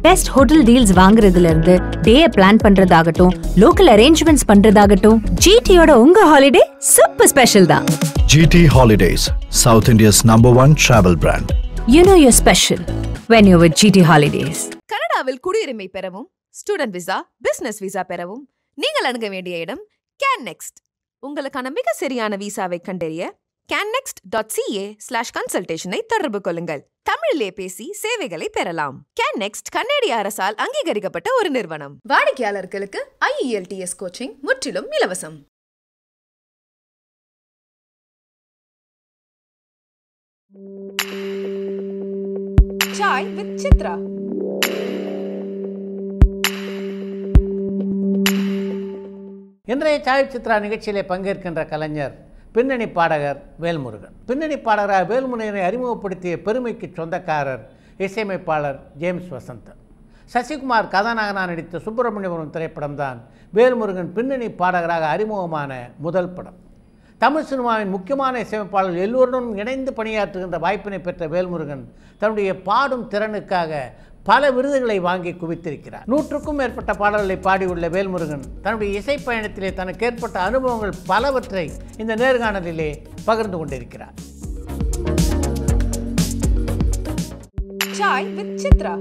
Best hotel deals வாங்குறதுல இருந்து day plan பண்றதாகட்டும் லோக்கல் அரேஞ்ச்மெண்ட்ஸ் பண்றதாகட்டும் ஜிடியோட உங்க ஹாலிடே சூப்பர் ஸ்பெஷல் தான் GT Holidays, South India's number one travel brand. You know you're special when you with GT Holidays கனடாவில் குடியுரிமை பெறவும் ஸ்டூடெண்ட் விசா பிசினஸ் விசா பெறவும் நீங்கள் அணுக வேண்டிய இடம் கேன் நெக்ஸ்ட் உங்களுக்கான மிக சரியான விசாவை கண்டறிய கேன்னெக்ஸ்ட் டாட் சிஏ ஸ்லாஷ் கன்சல்டேஷனை தொடர்பு கொள்ளுங்கள் தமிழிலே பேசி சேவைகளை பெறலாம் கேன் நெக்ஸ்ட் கன்னடிய அரசால் அங்கீகரிக்கப்பட்ட ஒரு நிறுவனம் வாடிக்கையாளர்களுக்கு ஐஇஎல்டிஎஸ் கோச்சிங் முற்றிலும் இலவசம் சாய் வித் சித்ரா இன்றைய சாய் சித்ரா நிகழ்ச்சியிலே பங்கேற்கின்ற கலைஞர் பின்னணி பாடகர் வேல்முருகன் பின்னணி பாடகராக வேல்முருகனை அறிமுகப்படுத்திய பெருமைக்கு சொந்தக்காரர் இசையமைப்பாளர் ஜேம்ஸ் வசந்தன் சசிகுமார் கதாநாயகனாக நடித்த சுப்பிரமணியபுரம் திரைப்படம்தான் வேல்முருகன் பின்னணி பாடகராக அறிமுகமான முதல் படம் தமிழ் சினிமாவின் முக்கியமான இசையமைப்பாளர்கள் எல்லோருடனும் இணைந்து பணியாற்றுகின்ற வாய்ப்பினை பெற்ற வேல்முருகன் தன்னுடைய பாடும் திறனுக்காக பல விருதுகளை வாங்கி குவித்திருக்கிறார் நூற்றுக்கும் மேற்பட்ட பாடல்களை பாடியுள்ள வேல்முருகன் தன்னுடைய இசை பயணத்திலே தனக்கு ஏற்பட்ட அனுபவங்கள் பலவற்றை இந்த நேர்காணலிலே பகிர்ந்து கொண்டிருக்கிறார் சாய் வித் சித்ரா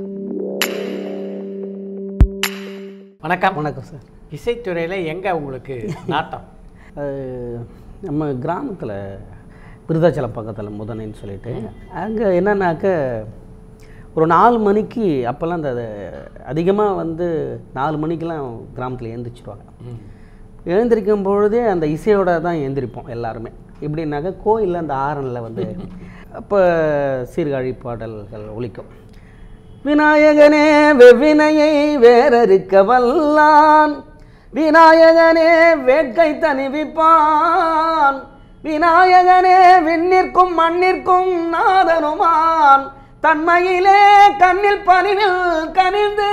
வணக்கம் வணக்கம் சார் இசைத்துறையில் எங்கே உங்களுக்கு நாட்டம் அது நம்ம கிராமத்தில் விருதாச்சலம் பக்கத்தில் முதனைன்னு சொல்லிட்டு அங்கே என்னன்னாக்க ஒரு நாலு மணிக்கு அப்போல்லாம் அந்த அதிகமாக வந்து நாலு மணிக்கெலாம் கிராமத்தில் எழுந்திரிச்சிருவாங்க எழுந்திரிக்கும் பொழுதே அந்த இசையோட தான் எழுந்திரிப்போம் எல்லாருமே எப்படின்னாக்க கோயிலில் அந்த ஆரனில் வந்து அப்போ சீர்காழி பாடல்கள் ஒலிக்கும் விநாயகனே வெவ்வினையை வேறறுக்க வல்லான் விநாயகனே வேட்கை தணிவிப்பான் விநாயகனே விண்ணிற்கும் மண்ணிற்கும் நாதனுமான் தன்மையிலே கண்ணில் பணிவில் கனிந்து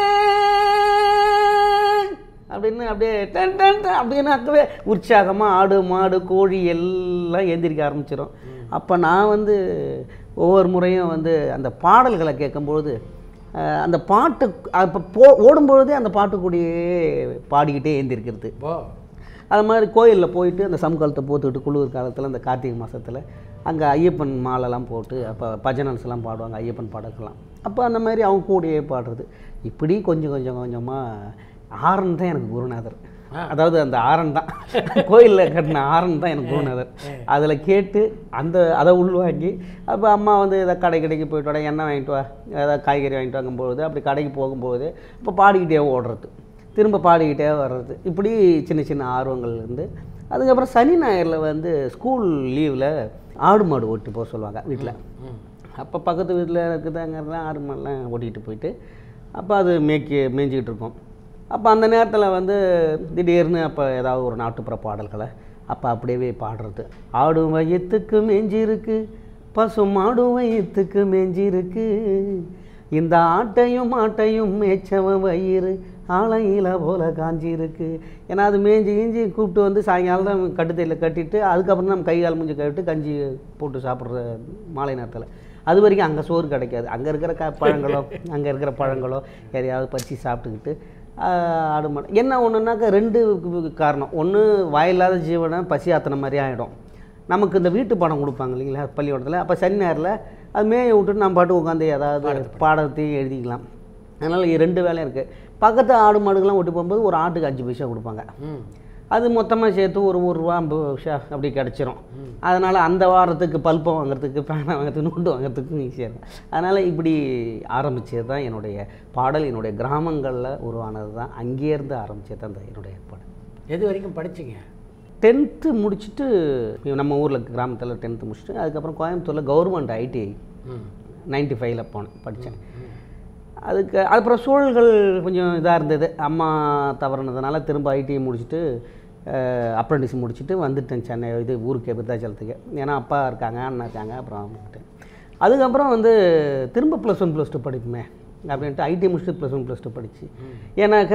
அப்படின்னு அப்படியே டன் டன் டன் அப்படின்னாக்கவே உற்சாகமாக ஆடு மாடு கோழி எல்லாம் எந்திரிக்க ஆரம்பிச்சிடும் அப்போ நான் வந்து ஒவ்வொரு முறையும் வந்து அந்த பாடல்களை கேட்கும்பொழுது அஹ், அந்த பாட்டு அப்போ போ ஓடும்பொழுதே அந்த பாட்டுக்கூடியே பாடிக்கிட்டே ஏந்திருக்கிறது ஓ அது மாதிரி கோயிலில் போயிட்டு அந்த சம்காலத்தை போட்டுக்கிட்டு குளிர் காலத்தில் அந்த கார்த்திகை மாதத்தில் அங்கே ஐயப்பன் மாலைலாம் போட்டு அப்போ பஜனன்ஸ் எல்லாம் பாடுவாங்க ஐயப்பன் பாடல்கள்லாம் அப்போ அந்த மாதிரி அவங்க கூடயே பாடுறது இப்படி கொஞ்சம் கொஞ்சம் கொஞ்சமாக ஆரன் தான் எனக்கு குருநாதர் அதாவது அந்த ஆரன் தான் கோயிலில் கட்டின ஆரன் தான் எனக்கு குருநாதர் அதில் கேட்டு அந்த அதை உள்வாங்கி அப்போ அம்மா வந்து ஏதாவது கடை கடைக்கு போயிட்டு வர எண்ணெய் வாங்கிட்டு வா ஏதாவது காய்கறி வாங்கிட்டு வாங்கும்போது அப்படி கடைக்கு போகும்போது இப்போ பாடிக்கிட்டே ஓடுறது திரும்ப பாடிக்கிட்டே வர்றது இப்படி சின்ன சின்ன ஆர்வங்கள் இருந்து அதுக்கப்புறம் சனி ஞாயிறில் வந்து ஸ்கூல் லீவில் ஆடு மாடு ஓட்டி போக சொல்லுவாங்க வீட்டில் அப்போ பக்கத்து வீட்டில் இருக்குதாங்கிறத ஆடு மாடுலாம் ஓட்டிகிட்டு போயிட்டு அப்போ அது மேய்க்கி மேய்ஞ்சிக்கிட்டு இருக்கோம் அப்போ அந்த நேரத்தில் வந்து திடீர்னு அப்போ ஏதாவது ஒரு நாட்டுப்புற பாடல்களை அப்போ அப்படியே பாடுறது ஆடு வயத்துக்கு மேய்ஞ்சிருக்கு பசு மாடு வயத்துக்கு மேய்ஞ்சிருக்கு இந்த ஆட்டையும் மாட்டையும் மேய்ச்சவன் வயிறு ஆலையில போல காஞ்சிருக்கு ஏன்னா அது மேய்ஞ்சி கீஞ்சி கூப்பிட்டு வந்து சாயங்காலம் தான் கட்டுத்தையில் கட்டிட்டு அதுக்கப்புறம் நம்ம கை கால் மூஞ்சி கழிவிட்டு கஞ்சி போட்டு சாப்பிட்ற மாலை நேரத்தில் அது வரைக்கும் அங்கே சோறு கிடைக்காது அங்கே இருக்கிற க பழங்களோ அங்கே இருக்கிற பழங்களோ எதையாவது பறித்து சாப்பிட்டுக்கிட்டு ஆஹ், ஆடு மாடு என்ன ஒன்றுனாக்கா ரெண்டு காரணம் ஒன்று வாயில்லாத ஜீவனை பசி ஆத்தின மாதிரி ஆகிடும் நமக்கு இந்த வீட்டு பாடம் கொடுப்பாங்க இல்லைங்களா பள்ளிக்கூடத்தில் அப்போ சனி நேரில் அது மேய விட்டுட்டு நம்ம பாட்டு உட்காந்து ஏதாவது பாடத்தையும் எழுதிக்கலாம் அதனால் இது ரெண்டு வேலையும் இருக்குது பக்கத்து ஆடு மாடுகள்லாம் ஓட்டி போகும்போது ஒரு ஆட்டுக்கு அஞ்சு பைசா கொடுப்பாங்க அது மொத்தமாக சேர்த்து ஒரு ஒரு ரூபா ஐம்பது பைசா அப்படி கிடச்சிரும் அதனால் அந்த வாரத்துக்கு பல்பம் வாங்குறதுக்கு பேனை வாங்குறதுக்கு நோட்டு வாங்குறதுக்கும் ஈஸியாக இருக்கும் அதனால் இப்படி ஆரம்பித்தது தான் என்னுடைய பாடல் என்னுடைய கிராமங்களில் உருவானது தான் அங்கேருந்து ஆரம்பித்தது தான் அந்த என்னுடைய பாடல் எது வரைக்கும் படிச்சீங்க டென்த்து முடிச்சுட்டு நம்ம ஊரில் கிராமத்தில் டென்த்து முடிச்சுட்டு அதுக்கப்புறம் கோயம்புத்தூரில் கவர்மெண்ட் ஐடிஐ நைன்டி ஃபைவ்ல போனேன் படித்தேன் அதுக்கு அப்புறம் சூழல்கள் கொஞ்சம் இதாக இருந்தது அம்மா தவறுனதுனால திரும்ப ஐடிஐ முடிச்சுட்டு அப்ரண்டிஸ் முடிச்சுட்டு வந்துட்டேன் சென்னை இது ஊருக்கு விருத்தாச்சலத்துக்கு ஏன்னா அப்பா இருக்காங்க அண்ணா இருக்காங்க அப்புறம் வந்துட்டேன் அதுக்கப்புறம் வந்து திரும்ப ப்ளஸ் ஒன் ப்ளஸ் டூ படிப்புமே அப்படின்ட்டு ஐடி முடிச்சுட்டு ப்ளஸ் ஒன் ப்ளஸ் டூ படிச்சு ஏன்னாக்க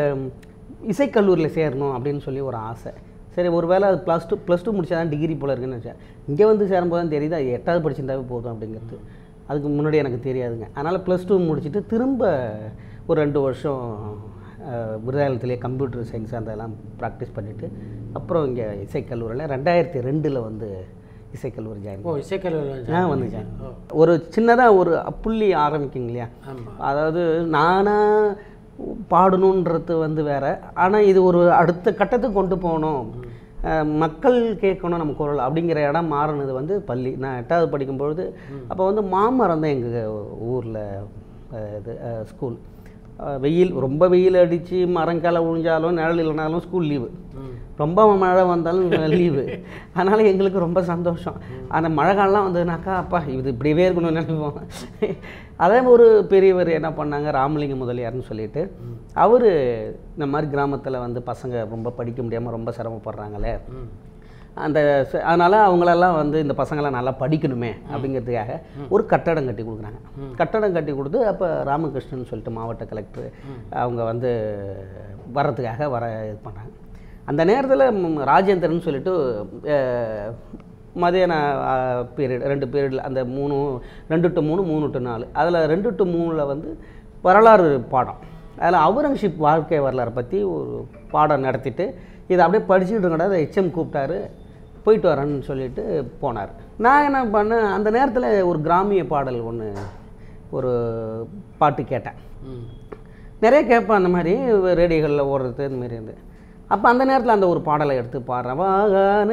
இசைக்கல்லூரியில் சேரணும் அப்படின்னு சொல்லி ஒரு ஆசை சரி ஒரு வேளை அது ப்ளஸ் டூ ப்ளஸ் டூ முடிச்சா தான் டிகிரி போல இருக்குன்னு நினச்சேன் இங்கே வந்து சேரும்போது தான் தெரியுது அது எட்டாவது படிச்சிருந்தாவே போதும் அப்படிங்கிறது அதுக்கு முன்னாடி எனக்கு தெரியாதுங்க அதனால் ப்ளஸ் டூ முடிச்சுட்டு திரும்ப ஒரு ரெண்டு வருஷம் அஹ், விருதாலயத்திலே கம்ப்யூட்டர் சயின்ஸ் அதெல்லாம் ப்ராக்டிஸ் பண்ணிவிட்டு அப்புறம் இங்கே இசைக்கல்லூரியில் ரெண்டாயிரத்தி ரெண்டில் வந்து இசைக்கல்லூரி ஜாயின் ஓ இசைக்கல்லூரியில் நான் வந்து ஜாயின் ஒரு சின்னதாக ஒரு புள்ளி ஆரம்பிக்குங்க இல்லையா ஆமாம் அதாவது நானாக பாடணுன்றது வந்து வேற ஆனால் இது ஒரு அடுத்த கட்டத்துக்கு கொண்டு போகணும் அஹ் மக்கள் கேட்கணும் நம்ம குரல் அப்படிங்கிற இடம் மாறினது வந்து பள்ளி நான் எட்டாவது படிக்கும்பொழுது அப்போ வந்து மாமரம் தான் எங்கள் ஊரில் இது ஸ்கூல் வெயில் ரொம்ப வெயில் அடித்து மரங்கால விழுந்தாலும் நிழல் இல்லைனாலும் ஸ்கூல் லீவு ரொம்ப மழை வந்தாலும் லீவு அதனால் எங்களுக்கு ரொம்ப சந்தோஷம் அந்த மழை காலம்லாம் வந்ததுனாக்கா அப்பா இது இப்படியே இருக்கணும்னு நினைப்போம் அதே ஒரு பெரியவர் என்ன பண்ணாங்க ராமலிங்க முதலியார்னு சொல்லிட்டு அவர் இந்த மாதிரி கிராமத்தில் வந்து பசங்க ரொம்ப படிக்க முடியாமல் ரொம்ப சிரமப்படுறாங்களே அந்த ச- அதனால அவங்களெல்லாம் வந்து இந்த பசங்களாம் நல்லா படிக்கணுமே அப்படிங்கிறதுக்காக ஒரு கட்டடம் கட்டி கொடுக்குறாங்க கட்டடம் கட்டி கொடுத்து அப்போ ராமகிருஷ்ணன் சொல்லிட்டு மாவட்ட கலெக்டர் அவங்க வந்து வர்றதுக்காக வர இது பண்ணுறாங்க அந்த நேரத்தில் ராஜேந்திரன் சொல்லிட்டு அஹ், மதியான பீரியட் ரெண்டு பீரியடில் அந்த மூணு ரெண்டு டு மூணு மூணு டு நாலு அதில் ரெண்டு டு மூணில் வந்து வரலாறு பாடம் அதில் அவுரங்கசீப் வாழ்க்கை வரலாறை பற்றி ஒரு பாடம் நடத்திட்டு இதை அப்படியே படிச்சுட்டு இருக்கடா அதை ஹெச்எம் கூப்பிட்டாரு போயிட்டு வரேன்னு சொல்லிட்டு போனார் நான் என்ன பண்ணேன் அந்த நேரத்தில் ஒரு கிராமிய பாடல் ஒன்று ஒரு பாட்டு கேட்டேன் நிறைய கேட்பேன் அந்த மாதிரி ரேடியோகளில் ஓடுறது இந்த மாதிரி இருந்து அப்போ அந்த நேரத்தில் அந்த ஒரு பாடலை எடுத்து பாடுறேன் வாகான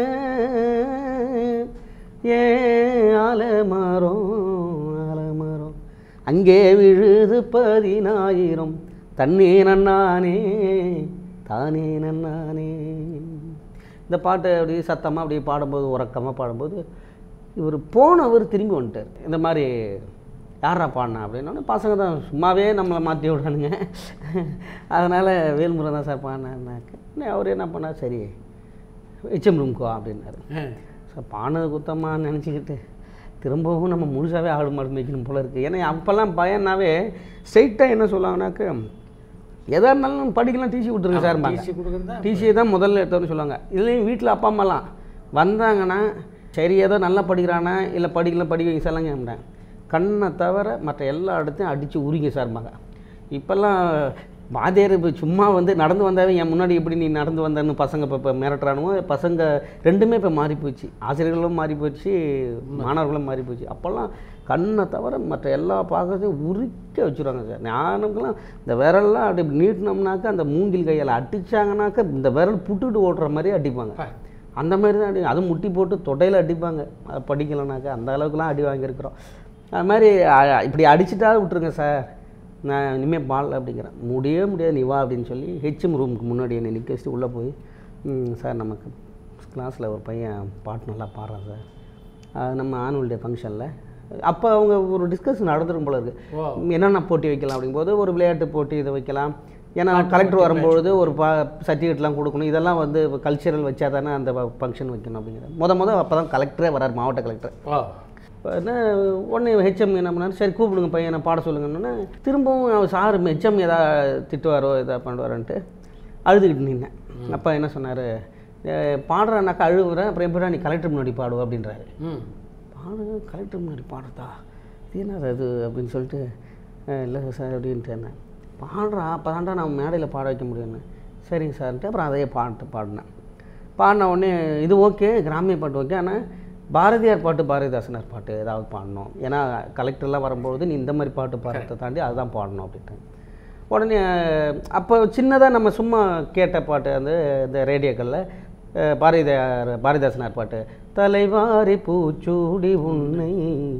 ஏ ஆலமரம் ஆலமரம் அங்கே விழுது பதினாயிரம் தண்ணே நன்னானே தானே நன்னானே இந்த பாட்டை அப்படியே சத்தமாக அப்படியே பாடும்போது உறக்கமாக பாடும்போது இவர் போனவர் திரும்பி வந்துட்டார் இந்த மாதிரி யாரா பாடினா அப்படின்னோடனே பசங்க தான் சும்மாவே நம்மளை மாற்றி விடானுங்க அதனால் வேல்முருகன் தான் சார் பாடினாக்க அவர் என்ன பண்ணார் சரி ஹெச்எம் ரூம்க்கோ அப்படின்னாரு சார் பாடினது குத்தமாக நினச்சிக்கிட்டு திரும்பவும் நம்ம முழுசாகவே ஆடு மாடு மேய்க்கணும் போல இருக்குது ஏன்னா அப்போல்லாம் பையனாவே ஸ்ட்ரைட்டாக என்ன சொல்லுவாங்கனாக்க எதாக இருந்தாலும் படிக்கலாம் டிசி விட்டுருங்க சார் டிசி கொடுக்குறதா டிசியை தான் முதல்ல எடுத்தோன்னு சொல்லுவாங்க இதுலேயும் வீட்டில் அப்பா அம்மாலாம் வந்தாங்கன்னா சரி ஏதோ நல்லா படிக்கிறானா இல்லை படிக்கல படிக்க வைக்க சொல்லலாம் கேட்டேன் கண்ணை தவிர மற்ற எல்லா இடத்தையும் அடித்து உரிங்க சார்பாங்க இப்போல்லாம் வாத்தியார் இப்போ சும்மா வந்து நடந்து வந்தாவே என் முன்னாடி எப்படி நீ நடந்து வந்தன்னு பசங்க இப்போ இப்போ மிரட்டுறானுவோ பசங்க ரெண்டுமே இப்போ மாறி போச்சு ஆசிரியர்களும் மாறி போச்சு மாணவர்களும் மாறி போச்சு அப்போல்லாம் கண்ணை தவிர மற்ற எல்லா பாகத்தையும் உரிக்க வச்சுருவாங்க சார் ஞானம்க்கெல்லாம் இந்த விரல்லாம் அப்படி இப்படி நீட்டினோம்னாக்கா அந்த மூங்கில் கையால் அடிச்சாங்கனாக்கா இந்த விரல் புட்டுட்டு ஓடுற மாதிரி அடிப்பாங்க அந்த மாதிரி தான் அடி அதுவும் முட்டி போட்டு தொடையில் அடிப்பாங்க அது படிக்கலைனாக்கா அந்த அளவுக்குலாம் அடி வாங்கியிருக்கிறோம் அது மாதிரி அ- இப்படி அடிச்சிட்டா விட்ருங்க சார் நான் இனிமேல் பாடல அப்படிங்கிறேன் முடியவே முடியாது நீ வா அப்படின்னு சொல்லி ஹெச்எம் ரூமுக்கு முன்னாடி என்னை நிற்க வச்சுட்டு உள்ளே போய் "ம், சார் நமக்கு கிளாஸில் ஒரு பையன் பாட்டு நல்லா பாடுறான் சார் அது நம்ம ஆனுவல் டே ஃபங்க்ஷனில் அப்போ அவங்க ஒரு டிஸ்கஷன் நடந்துரும் போல இருக்குது என்னென்ன போட்டி வைக்கலாம் அப்படிங்கும்போது ஒரு விளையாட்டு போட்டி இதை வைக்கலாம் ஏன்னா கலெக்டர் வரும்பொழுது ஒரு பா சர்டிஃபிகேட்லாம் கொடுக்கணும் இதெல்லாம் வந்து கல்ச்சரல் வச்சா தானே அந்த ஃபங்க்ஷன் வைக்கணும் அப்படிங்கிறது முத முத அப்போ தான் கலெக்டரே வரார் மாவட்ட கலெக்டர் ஓ இப்போ என்ன உடனே ஹெச்எம் என்ன பண்ணாரு சரி கூப்பிடுங்க பையனை பாட சொல்லுங்கன்னு திரும்பவும் அவர் சார் ஹெச்எம் ஏதாவது திட்டுவாரோ எதாவது பண்ணுவாரோன்ட்டு அழுதுகிட்டு நின்னேன் அப்பா என்ன சொன்னார் பாடுறானாக்கா அழுகுறேன் அப்புறம் எப்படா நீ கலெக்டர் முன்னாடி பாடுவ அப்படின்றாரு ம் பாடு கலெக்டர் முன்னாடி பாடுறதா இது என்னது அது அப்படின்னு சொல்லிட்டு "அஹ், இல்லை சார் அப்படின்ட்டு என்ன பாடுறா அப்போ தான்டா நான் மேடையில் பாட வைக்க முடியும்னு சரிங்க சார்ன்ட்டு அப்புறம் அதையே பாட்டு பாடினேன் பாடின உடனே இது ஓகே கிராமிய பாட்டு ஓகே ஆனால் பாரதியார் பாட்டு பாரதிதாசனார் பாட்டு ஏதாவது பாடணும் ஏன்னா கலெக்டர்லாம் வரும்பொழுது நீ இந்த மாதிரி பாட்டு பாடுறதை தாண்டி அதுதான் பாடணும் அப்படின்ட்டு உடனே அப்போ சின்னதாக நம்ம சும்மா கேட்ட பாட்டு அந்த இந்த ரேடியோக்களில் பாரதியார் பாரதிதாசனார் பாட்டு தலைவாரி பூச்சூடி உன்னை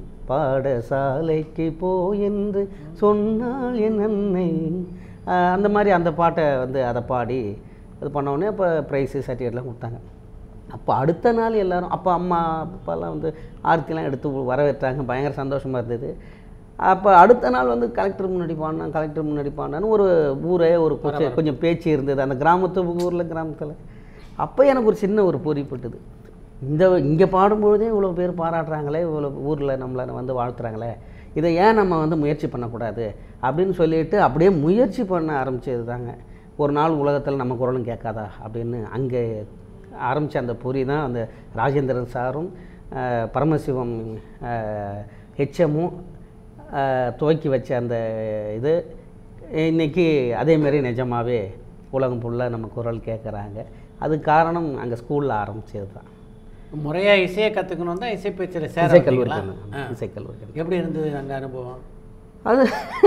பாடசாலைக்கு போ என்று சொன்னால் என் அன்னை அஹ் அந்த மாதிரி அந்த பாட்டை வந்து அதை பாடி இது பண்ண உடனே அப்போ ப்ரைஸு சர்டிஃபிகேட்லாம் கொடுத்தாங்க அப்போ அடுத்த நாள் எல்லாரும் அப்போ அம்மா அப்பாலாம் வந்து ஆர்த்திலாம் எடுத்து வரவேற்றாங்க பயங்கர சந்தோஷமாக இருந்தது அப்போ அடுத்த நாள் வந்து கலெக்டர் முன்னாடி பாடினா கலெக்டர் முன்னாடி பாடினான்னு ஒரு ஊரே ஒரு கொஞ்சம் கொஞ்சம் பேச்சு இருந்தது அந்த கிராமத்து ஊரில் கிராமத்தில் அப்போ எனக்கு ஒரு சின்ன ஒரு பொறிப்பட்டது இந்த இங்கே பாடும்பொழுதே இவ்வளோ பேர் பாராட்டுறாங்களே இவ்வளோ ஊரில் நம்மளை வந்து வாழ்த்துறாங்களே இதை ஏன் நம்ம வந்து முயற்சி பண்ணக்கூடாது அப்படின்னு சொல்லிட்டு அப்படியே முயற்சி பண்ண ஆரம்பிச்சது தாங்க ஒரு நாள் உலகத்தில் நம்ம குரலும் கேட்காதா அப்படின்னு அங்கே ஆரம்பித்த அந்த பொறி தான் அந்த ராஜேந்திரன் சாரும் அஹ், பரமசிவம் ஹெச்எம்மும் துவக்கி வச்ச அந்த இது இன்னைக்கு அதே மாதிரி நிஜமாவே உலகம் ஃபுல்லாக நம்ம குரல் கேட்குறாங்க அது காரணம் அங்கே ஸ்கூலில் ஆரம்பிச்சது தான் முறையாக இசையை கற்றுக்கணும் தான் இசை பேச்சில் சேர இசைக்கல்லூரி வந்தீங்களா? ஆ. இசைக்கல்லூரி எப்படி இருந்தது அந்த அனுபவம் அது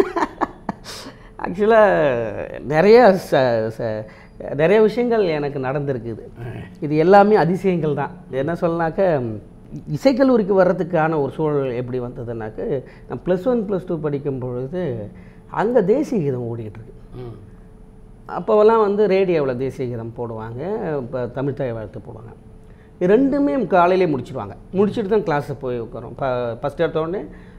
ஆக்சுவலாக நிறைய ச ச- நிறைய விஷயங்கள் எனக்கு நடந்திருக்குது இது எல்லாமே அதிசயங்கள் தான் என்ன சொல்லனாக்க இசைக்கல்லூரிக்கு வர்றதுக்கான ஒரு சூழல் எப்படி வந்ததுனாக்க நான் ப்ளஸ் ஒன் ப்ளஸ் டூ படிக்கும் பொழுது அங்கே தேசிய கீதம் ஓடிட்டு இருக்கு ம் அப்போவெல்லாம் வந்து ரேடியோவில் தேசிய கீதம் போடுவாங்க இப்போ தமிழ் தாய் வாழ்த்து போடுவாங்க இது ரெண்டுமே காலையிலே முடிச்சிடுவாங்க முடிச்சுட்டு தான் கிளாஸுக்கு போய் உட்காரோம் இப்போ ஃபஸ்ட் எடுத்தோடனே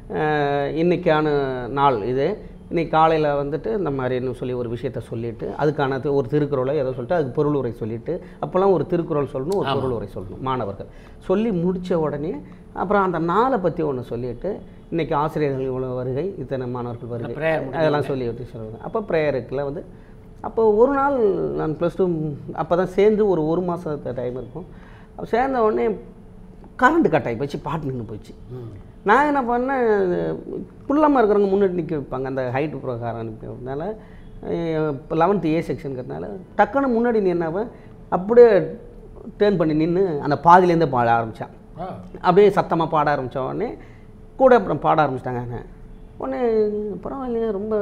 இன்றைக்கான நாள் இது இன்னைக்கு காலையில் வந்துட்டு இந்த மாதிரின்னு சொல்லி ஒரு விஷயத்த சொல்லிட்டு அதுக்கான தி- ஒரு திருக்குறளை ஏதோ சொல்லிட்டு அதுக்கு பொருள் உரை சொல்லிட்டு அப்போல்லாம் ஒரு திருக்குறள் சொல்லணும் ஒரு பொருள் உரை சொல்லணும் மாணவர்கள் சொல்லி முடித்த உடனே அப்புறம் அந்த நாளை பற்றி ஒன்று சொல்லிட்டு இன்னைக்கு ஆசிரியர்கள் இவ்வளோ வருகை இத்தனை மாணவர்கள் வருகை prayer முடிஞ்ச அதெல்லாம் சொல்லி விட்டு சொல்லுவாங்க அப்போ ப்ரேயருக்குலாம் வந்து அப்போ ஒரு நாள் நான் ப்ளஸ் டூ அப்போ தான் சேர்ந்து ஒரு ஒரு மாதத்து டைம் இருக்கும் அப்ப சேர்ந்த உடனே கரண்ட் கட் ஆகி போச்சு பாட்டு நின்று போச்சு நான் என்ன பண்ணேன் புள்ளமாக இருக்கிறவங்க முன்னாடி நிற்க வைப்பாங்க அந்த ஹைட்டு பிரகாரம் அனுப்பினால இப்போ லெவன்த்து ஏ செக்ஷனுங்கிறதுனால டக்குன்னு முன்னாடி நின்னவன் அப்படியே டேர்ன் பண்ணி நின்று அந்த பாதியிலேருந்து பாட ஆரம்பித்தான் ஆ. அப்படியே சத்தமாக பாட ஆரம்பித்த உடனே கூட அப்புறம் பாட ஆரம்பிச்சிட்டாங்க உடனே பரவாயில்லையே ரொம்ப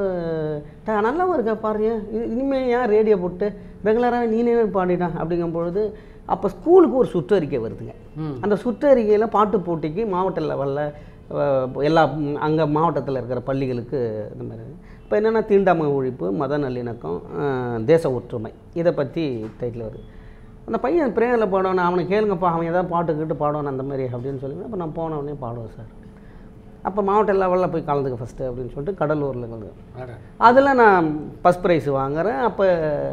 ட- நல்லாவும் இருக்கா பாருங்க இது இனிமேல் ஏன் ரேடியோ போட்டு ரெகுலராக நீனே பாடிட்டான் அப்படிங்கும் பொழுது அப்போ ஸ்கூலுக்கு ஒரு சுற்றறிக்கை வருதுங்க அந்த சுற்றறிக்கையில் பாட்டு போட்டிக்கு மாவட்ட லெவலில் எல்லா அங்கே மாவட்டத்தில் இருக்கிற பள்ளிகளுக்கு இந்த மாதிரி இப்போ என்னென்னா தீண்டாமை ஒழிப்பு மத நல்லிணக்கம் அஹ், தேச ஒற்றுமை இதை பற்றி டைட்டில் வருது அந்த பையன் பிரேயரில் பாடணும் அவனை கேளுங்கப்பா அவன் ஏதாவது பாட்டு கேட்டு பாடணும் அந்த மாதிரி அப்படின்னு சொல்லி அப்போ நான் போன உடனே பாடுவேன் சார் அப்போ மாவட்ட லெவலில் போய் கலந்துக்க ஃபஸ்ட்டு அப்படின்னு சொல்லிட்டு கடலூரில் கலந்து அட. அதில் நான் ஃபஸ்ட் ப்ரைஸ் வாங்குறேன் அப்போ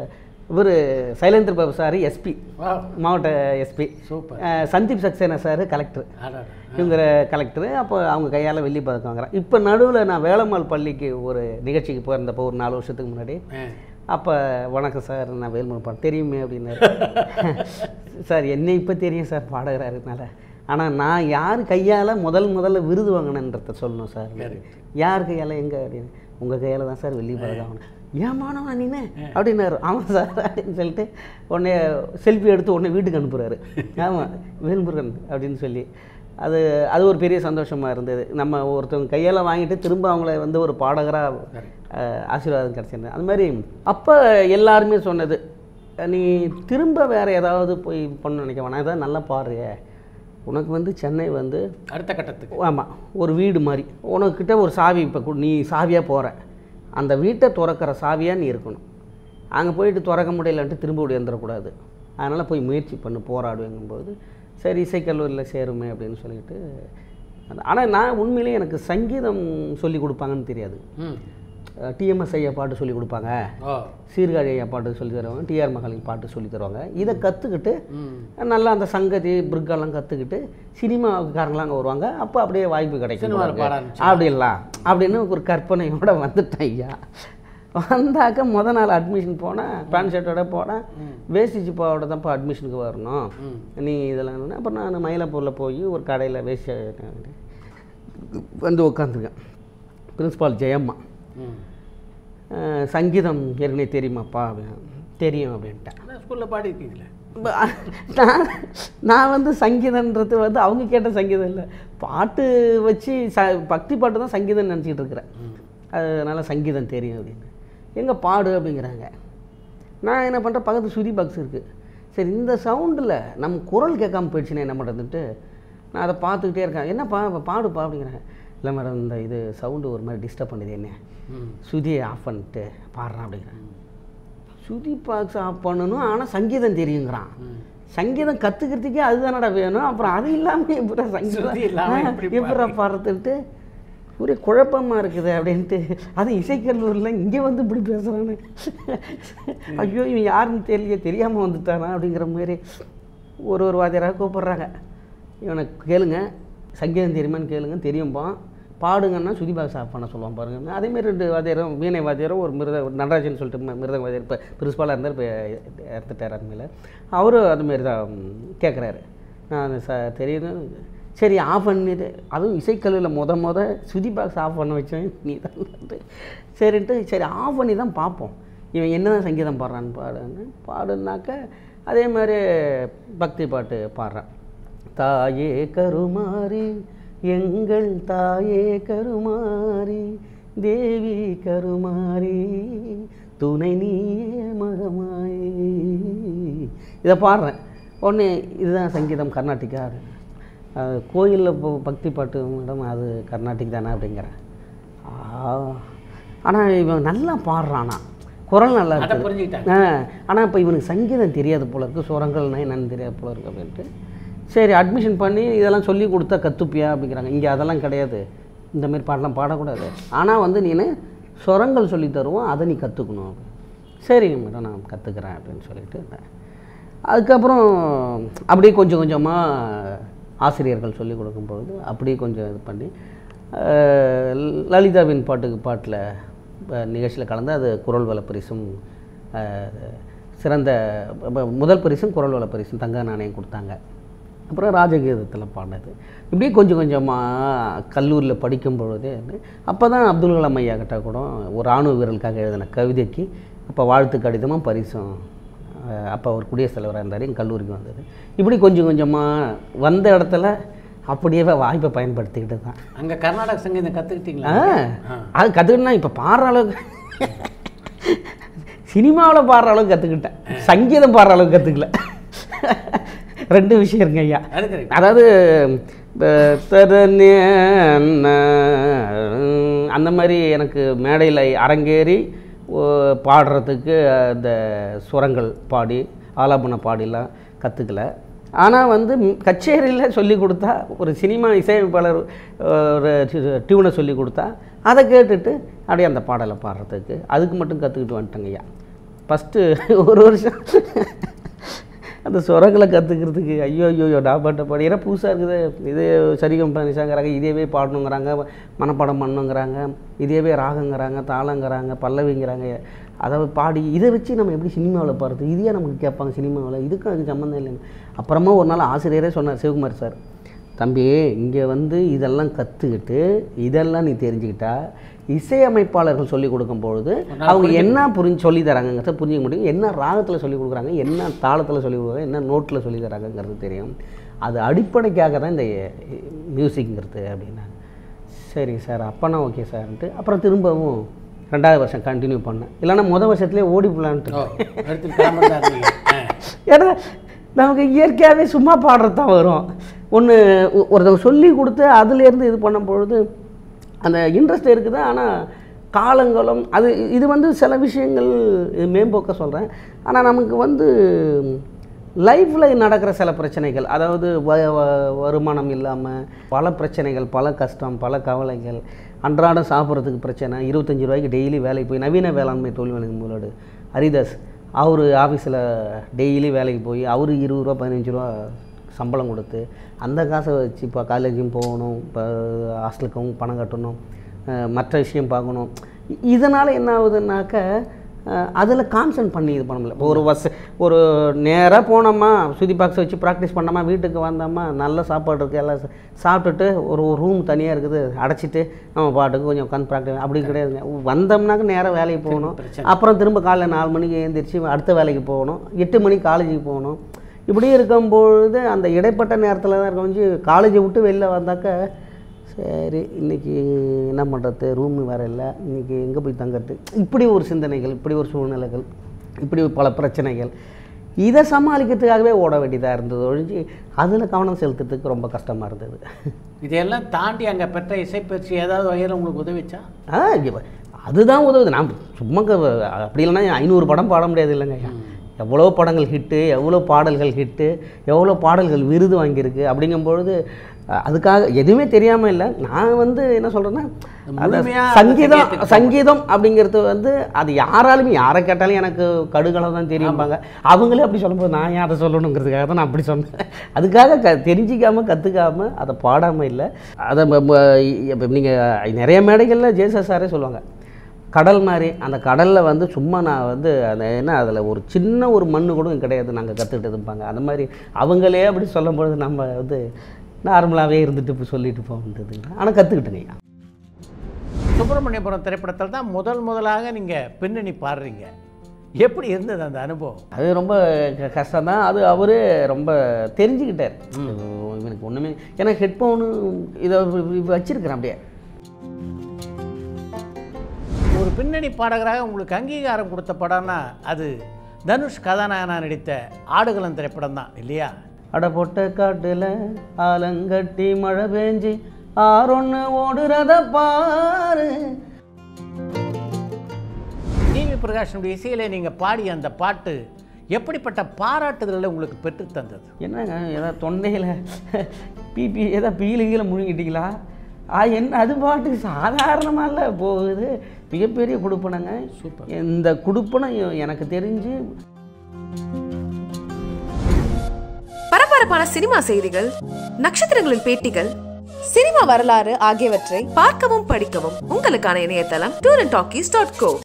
இவர் Sylendra Babu sir SP Wow. மாவட்ட SP super Sandeep Saxena sir collector அடடா. இவங்க கலெக்டர் அப்போ அவங்க கையால் வெள்ளி பதக்கம் வாங்குறேன் இப்போ நடுவில் நான் வேளம்மாள் பள்ளிக்கு ஒரு நிகழ்ச்சிக்கு போயிருந்தப்போ ஒரு நாலு வருஷத்துக்கு முன்னாடி ஆ. அப்போ வணக்கம் சார் நான் வேல்முருகன் பாடு தெரியுமே அப்படின்னாரு சார் என்னை இப்போ தெரியும் சார் பாடகராருனால ஆனால் நான் யார் கையால் முதல் முதல்ல விருது வாங்கினேன்றத சொல்லணும் சார் யார் கையால் எங்கே அப்படின்னு உங்கள் கையால் தான் சார் வெள்ளி பதக்கம் வாங்கினேன் ஏன் மாணவன் நீனு அப்படின்னாரு ஆமாம் சார் அப்படின்னு சொல்லிட்டு உடனே செல்ஃபி எடுத்து உடனே வீட்டுக்கு அனுப்புகிறாரு ஆமாம் வேல்முருகன் அப்படின்னு சொல்லி அது அது ஒரு பெரிய சந்தோஷமாக இருந்தது நம்ம ஒருத்தவங்க கையால் வாங்கிட்டு திரும்ப அவங்கள வந்து ஒரு பாடகராக ஆசீர்வாதம் கிடச்சிருந்தது அது மாதிரி அப்போ எல்லாருமே சொன்னது நீ திரும்ப வேறு ஏதாவது போய் பண்ண நினைக்க வேணாம் இதான் நல்லா பாடுறிய உனக்கு வந்து சென்னை வந்து அடுத்த கட்டத்துக்கு ஆமாம் ஒரு வீடு மாதிரி உனக்கிட்ட ஒரு சாவி இப்போ நீ சாவியாக போகிற அந்த வீட்டை திறக்கிற சாவியாக நீ இருக்கணும் அங்கே போயிட்டு திறக்க முடியலன்ட்டு திரும்ப வந்துடக்கூடாது அதனால் போய் முயற்சி பண்ணு போராடுவேங்கும்போது சரி இசைக்கல்லூரியில் சேருமே அப்படின்னு சொல்லிட்டு ஆனால் நான் உண்மையிலேயே எனக்கு சங்கீதம் சொல்லி கொடுப்பாங்கன்னு தெரியாது ம் டிஎம்எஸ் ஐயா பாட்டு சொல்லி கொடுப்பாங்க ஓ சீர்காழி ஐயா பாட்டு சொல்லி தருவாங்க டிஆர் மகளின் பாட்டு சொல்லி தருவாங்க இதை கற்றுக்கிட்டு ம் நல்லா அந்த சங்கதி பிருக்கெல்லாம் கற்றுக்கிட்டு சினிமாக்காரங்களாம் அங்கே வருவாங்க அப்போ அப்படியே வாய்ப்பு கிடைக்கும் சினிமாவில் உனக்கு. பாட ஆரம்பிச்சு. அப்படிலாம் அப்படின்னு ஒரு கற்பனையோட வந்துட்டேன் ஐயா வந்தாக்க முத நாள் அட்மிஷன் போனேன் பேண்ட் ஷர்ட்டோட போனேன் வேஷ்டி சிப்பாவோட தான்ப்பா அட்மிஷனுக்கு வரணும் ம். நீ இதெல்லாம் அப்புறம் நான் மயிலாப்பூரில் போய் ஒரு கடையில் வேஷ்டி வந்து உட்காந்துருக்கேன் பிரின்ஸ்பால் ஜெயம்மா ம் அஹ், சங்கீதம் ஏற்கனவே தெரியுமாப்பா அப்படின்னு தெரியும் அப்படின்ட்டேன் ஆனால் ஸ்கூலில் பாடிருக்கீங்களே ப- நான் நான் வந்து சங்கீதன்றது வந்து அவங்க கேட்ட சங்கீதம் இல்லை பாட்டு வச்சு ச பக்தி பாட்டு தான் சங்கீதம் நினச்சிட்டு இருக்கிறேன் அதனால் சங்கீதம் தெரியும் அப்படின்னு எங்கே பாடு அப்படிங்கிறாங்க நான் என்ன பண்ணுறேன் பக்கத்து சுதி பாக்ஸ் இருக்குது சரி இந்த சவுண்டில் நம்ம குரல் கேட்காம போயிடுச்சுன்னா என்ன பண்ணுறதுன்ட்டு நான் அதை பார்த்துக்கிட்டே இருக்கேன் என்னப்பா இப்போ பாடுப்பா அப்படிங்கிறாங்க இல்லை மேடம் இந்த இது சவுண்டு ஒரு மாதிரி டிஸ்டர்ப் பண்ணுது என்ன ம் சுதியை ஆஃப் பண்ணிட்டு பாடுறான் அப்படிங்கிறான் சுதி பாக்ஸ் ஆஃப் பண்ணணும் ஆனால் சங்கீதம் தெரியுங்கிறான் சங்கீதம் கற்றுக்கிறதுக்கே அதுதானடா வேணும் அப்புறம் அது இல்லாமல் எப்படி சுருதி இல்லாம சங்கீதம் எப்படி எப்படா பாடுறதுன்ட்டு ஒரே குழப்பமாக இருக்குது அப்படின்ட்டு அது இசைக்கல்லூரில் இங்கே வந்து இப்படி பேசுகிறான்னு ஐயோ இவன் யாருன்னு தெரியல தெரியாமல் வந்துட்டானா அப்படிங்கிற மாதிரி ஒரு ஒரு வாத்தியாராக கூப்பிட்றாங்க இவனை கேளுங்க சங்கீதம் தெரியுமான்னு கேளுங்க தெரியும்பா பாடுங்கன்னா சுதி பாக்ஸ் ஆஃப் பண்ண சொல்லுவான் பாருங்க அதேமாரி ரெண்டு வாத்தியாரும் வீணை வாத்தியாரும் ஒரு மிருத நடராஜன் சொல்லிட்டு ம- மிருதங்க வாத்தியார் இப்போ பிரின்ஸ்பாலாக இருந்தார் இப்போ இறந்துட்டார் அண்மையில் அவரும் அதுமாரி தான் கேட்குறாரு நான் ச தெரியுது சரி ஆஃப் பண்ணிட்டு அதுவும் இசைக்கல்வியில் முத முத சுதி பாக்ஸ் ஆஃப் பண்ண வச்சேன் நீ தான் சரின்ட்டு சரி ஆஃப் பண்ணி தான் பார்ப்போம் இவன் என்ன தான் சங்கீதம் பாடுறான்னு பாடுன்னு பாடுனாக்க அதே மாதிரி பக்தி பாட்டு பாடுறான் தாயே கருமாரி எங்கள் தாயே கருமாரி தேவி கருமாரி துணை நீயே மகமாயி இதை பாடுறேன் உடனே இதுதான் சங்கீதம் கர்நாடிக்கா கோயிலில் இப்போ பக்தி பாட்டு மேடம் அது கர்நாடிக் தானே அப்படிங்கிறேன் ஆனால் இவன் நல்லா பாடுறானா குரல் நல்லா அதை இருக்குது புரிஞ்சுக்கிட்டாங்க ஆ ஆனால் இப்போ இவனுக்கு சங்கீதம் தெரியாது போல இருக்குது சுரங்கள்னா என்னன்னு தெரியாது போல இருக்கு அப்படின்ட்டு சரி அட்மிஷன் பண்ணி இதெல்லாம் சொல்லி கொடுத்தா கற்றுப்பியா அப்படிங்கிறாங்க இங்கே அதெல்லாம் கிடையாது இந்த மாதிரி பாட்டெலாம் பாடக்கூடாது ஆனால் வந்து நீ சுரங்கள் சொல்லி தருவோம் அதை நீ கற்றுக்கணும் சரிங்க மேடம் நான் கற்றுக்குறேன் அப்படின்னு சொல்லிட்டு அதுக்கப்புறம் அப்படியே கொஞ்சம் கொஞ்சமாக ஆசிரியர்கள் சொல்லிக் கொடுக்கும்பொழுது அப்படியே கொஞ்சம் இது பண்ணி அஹ், லலிதாவின் பாட்டுக்கு பாட்டில் நிகழ்ச்சியில் கலந்து அது குரல் வள பரிசும் அஹ், சிறந்த ப- முதல் பரிசும் குரல் வள பரிசும் தங்க நாணயம் கொடுத்தாங்க அப்புறம் ராஜகீதத்தில் பாடினது இப்படியே கொஞ்சம் கொஞ்சமாக கல்லூரியில் படிக்கும் பொழுதே அப்போ தான் அப்துல் கலாம் ஐயா கிட்ட கூட ஒரு ராணுவ வீரர்களுக்காக எழுதின கவிதைக்கு அப்போ வாழ்த்து கடிதமும் பரிசும் அஹ், அப்போ அவர் குடியரசுத் தலைவராக இருந்தார் எங்கள் கல்லூரிக்கு வந்தது இப்படி கொஞ்சம் கொஞ்சமாக வந்த இடத்துல அப்படியே வாய்ப்பை பயன்படுத்திக்கிட்டு தான் அங்கே கர்நாடக சங்கீதம் கற்றுக்கிட்டீங்களா ஆ அது கற்றுக்கிட்டா இப்போ பாடுற அளவுக்கு சினிமாவில் பாடுற அளவுக்கு கற்றுக்கிட்டேன் சங்கீதம் பாடுற அளவுக்கு கற்றுக்கல ரெண்டு விஷயம் இருக்குங்க ஐயா அது correct. அதாவது ப- தரநே ந, அந்த மாதிரி எனக்கு மேடையில் அரங்கேறி ஓ, பாடுறதுக்கு அந்த சுரங்கள் பாடி ஆலாபன பாடிலாம் கற்றுக்கல ஆனால் வந்து கச்சேரியில் சொல்லி கொடுத்தா ஒரு சினிமா இசையமைப்பாளர் ஒரு டியூனை சொல்லி கொடுத்தா அதை கேட்டுட்டு அப்படியே அந்த பாடலை பாடுறதுக்கு அதுக்கு மட்டும் கற்றுக்கிட்டு வந்துட்டேங்க ஐயா ஃபஸ்ட்டு ஒரு வருஷம் அந்த சுரங்களை கற்றுக்கிறதுக்கு ஐயோ ஐயோ நான் பாட்ட பாடி ஏன்னா புதுசாக இருக்குது இதே சரிகம் பண்ணிச்சாங்கிறாங்க இதேவே பாடணுங்கிறாங்க மனப்பாடம் பண்ணணுங்கிறாங்க இதேவே ராகங்கிறாங்க தாளங்கிறாங்க பல்லவிங்கிறாங்க அதை பாடி இதை வச்சு நம்ம எப்படி சினிமாவில் பாடுறது இதையே நமக்கு கேட்பாங்க சினிமாவில் இதுக்கும் அதுக்கு சம்மந்தம் இல்லைன்னு அப்புறமா ஒரு நாள் ஆசிரியரே சொன்னார் சிவகுமார் சார் தம்பி இங்கே வந்து இதெல்லாம் கற்றுக்கிட்டு இதெல்லாம் நீ தெரிஞ்சுக்கிட்டா இசையமைப்பாளர்கள் சொல்லிக் கொடுக்கும் பொழுது அவங்க என்ன புரிஞ்சு சொல்லி தராங்கங்கிறத புரிஞ்சிக்க முடியும் என்ன ராகத்தில் சொல்லி கொடுக்குறாங்க என்ன தாளத்தில் சொல்லி கொடுக்குறாங்க என்ன நோட்டில் சொல்லி தராங்கங்கிறது தெரியும் அது அடிப்படைக்காக தான் இந்த மியூசிக்ங்கிறது அப்படின்னாங்க சரி சார் அப்போனா ஓகே சார்ன்ட்டு அப்புறம் திரும்பவும் ரெண்டாவது வருஷம் கண்டினியூ பண்ணேன் இல்லைன்னா முதல் வருஷத்துலேயே ஓடி போகலான்ட்டு ஓ எடுத்துட்டு கிளம்புறதா இருந்தீங்க ஆ. ஏன்னா நமக்கு இயற்கையாகவே சும்மா பாடுறது தான் வரும் ஒன்று ஒருத்தவங்க சொல்லி கொடுத்து அதுலேருந்து இது பண்ணும் பொழுது அந்த இன்ட்ரெஸ்ட் இருக்குது ஆனால் காலங்களும் அது இது வந்து சில விஷயங்கள் இது மேம்போக்க சொல்கிறேன் ஆனால் நமக்கு வந்து லைஃப்பில் நடக்கிற சில பிரச்சனைகள் அதாவது வ வ- வருமானம் இல்லாமல் பல பிரச்சனைகள் பல கஷ்டம் பல கவலைகள் அன்றாடம் சாப்பிட்றதுக்கு பிரச்சனை இருபத்தஞ்சி ரூபாய்க்கு டெய்லி வேலைக்கு போய் நவீன வேளாண்மை தொழில் வழங்கும் முதலோடு ஹரிதாஸ் அவர் ஆஃபீஸில் டெய்லி வேலைக்கு போய் அவர் இருபது ரூபா பதினஞ்சு ரூபா சம்பளம் கொடுத்து அந்த காசை வச்சு இப்போ காலேஜும் போகணும் இப்போ ஹாஸ்டலுக்கும் பணம் கட்டணும் அஹ் மற்ற விஷயம் பார்க்கணும் இதனால் என்ன ஆகுதுன்னாக்க அதில் கான்சன்ட் பண்ணி இது பண்ண முடியல இப்போ ஒரு வச ஒரு நேராக போனோமா சுதி பாக்ஸ் வச்சு ப்ராக்டிஸ் பண்ணோமா வீட்டுக்கு வந்தோமா நல்ல சாப்பாடு இருக்குது எல்லாம் சா- சாப்பிட்டுட்டு ஒரு ரூம் தனியாக இருக்குது அடைச்சிட்டு நம்ம பாட்டுக்கு கொஞ்சம் உட்காந்து ப்ராக்டிஸ் அப்படி கிடையாதுங்க வந்தோம்னாக்க நேராக வேலைக்கு போகணும் அப்புறம் திரும்ப காலைல நாலு மணிக்கு எழுந்திரிச்சு அடுத்த வேலைக்கு போகணும் எட்டு மணிக்கு காலேஜுக்கு போகணும் இப்படி இருக்கும்பொழுது அந்த இடைப்பட்ட நேரத்தில் தான் இருக்க வந்து காலேஜை விட்டு வெளில வந்தாக்க சரி இன்னைக்கு என்ன பண்ணுறது ரூம் வேறு இல்லை இன்றைக்கி எங்கே போய் தங்கறது இப்படி ஒரு சிந்தனைகள் இப்படி ஒரு சூழ்நிலைகள் இப்படி பல பிரச்சனைகள் இதை சமாளிக்கிறதுக்காகவே ஓட வேண்டியதாக இருந்தது ஒழிஞ்சு அதில் கவனம் செலுத்துறதுக்கு ரொம்ப கஷ்டமாக இருந்தது இதையெல்லாம் தாண்டி அங்கே பெற்ற இசைப்பயிற்சி ஏதாவது வகையில் உங்களுக்கு உதவிச்சா ஆ இங்க பாரு. அதுதான் உதவுது நான் சும்மா க- அப்படி இல்லைன்னா ஐநூறு படம் பாட முடியாது இல்லைங்க ஐயா எவ்வளோ படங்கள் ஹிட்டு எவ்வளோ பாடல்கள் ஹிட்டு எவ்வளோ பாடல்கள் விருது வாங்கியிருக்கு அப்படிங்கும்பொழுது அஹ், அதுக்காக எதுவுமே தெரியாமல் இல்லை நான் வந்து என்ன சொல்கிறேன்னா முழுமையா அந்த சங்கீதம் சங்கீதத்துக்கு சங்கீதம் அப்படிங்கிறது வந்து அது யாராலுமே யாரை கேட்டாலும் எனக்கு கடுகளவு தான் தெரியும்பாங்க அவங்களே அப்படி சொல்லும்போது நான் ஏன் அதை சொல்லணுங்கிறதுக்காக தான் நான் அப்படி சொன்னேன் அதுக்காக க தெரிஞ்சிக்காமல் கற்றுக்காம அதை பாடாமல் இல்லை அதை இப்போ நீங்கள் நிறைய மேடைகளில் ஜேசஸ் சாரே சொல்லுவாங்க கடல் மாதிரி அந்த கடலில் வந்து சும்மா நான் வந்து அந்த என்ன அதில் ஒரு சின்ன ஒரு மண்ணு கூட கிடையாது நாங்கள் கற்றுக்கிட்டு இருப்பாங்க அந்த மாதிரி அவங்களே அப்படி சொல்லும்பொழுது நம்ம வந்து நார்மலாகவே இருந்துட்டு இப்போ சொல்லிட்டு போக வேண்டியதுங்க ஆனால் கற்றுக்கிட்டேங்க சுப்பிரமணியபுரம் திரைப்படத்தில் தான் முதல் முதலாக நீங்கள் பின்னணி பாடுறீங்க எப்படி இருந்தது அந்த அனுபவம் அது ரொம்ப கஷ்டம் தான் அது அவரே ரொம்ப தெரிஞ்சுக்கிட்டார் இவனுக்கு ஒன்றுமே ஏன்னா ஹெட்ஃபோனு இதை வச்சிருக்கிறேன் அப்படியே ஒரு பின்னணி பாடகராக உங்களுக்கு அங்கீகாரம் கொடுத்த படம்னா அது தனுஷ் கதாநாயகனா நடித்த ஆடுகளம் திரைப்படம் தான் இல்லையா அட பொட்ட காட்டுல ஆலங்கட்டி மழை பெஞ்சு ஆறொன்று ஓடுறத பாரு டிவி பிரகாஷனுடைய இசையிலே நீங்கள் பாடிய அந்த பாட்டு எப்படிப்பட்ட பாராட்டுதல்களை உங்களுக்கு பெற்றுத் தந்தது என்னங்க ஏதாவது தொண்டையில் பிபி ஏதாவது பீல கீழே முழுங்கிட்டீங்களா ஆ என்ன அது பாட்டுக்கு சாதாரணமாக இல்லை போகுது மிகப்பெரிய குடுப்பனங்க சூப்பர். இந்த குடுப்பனம் எனக்கு தெரிஞ்சு பரபரப்பான சினிமா செய்திகள் நட்சத்திரங்களின் பேட்டிகள் சினிமா வரலாறு ஆகியவற்றை பார்க்கவும் படிக்கவும் உங்களுக்கான இணையதளம் tour and talkies dot go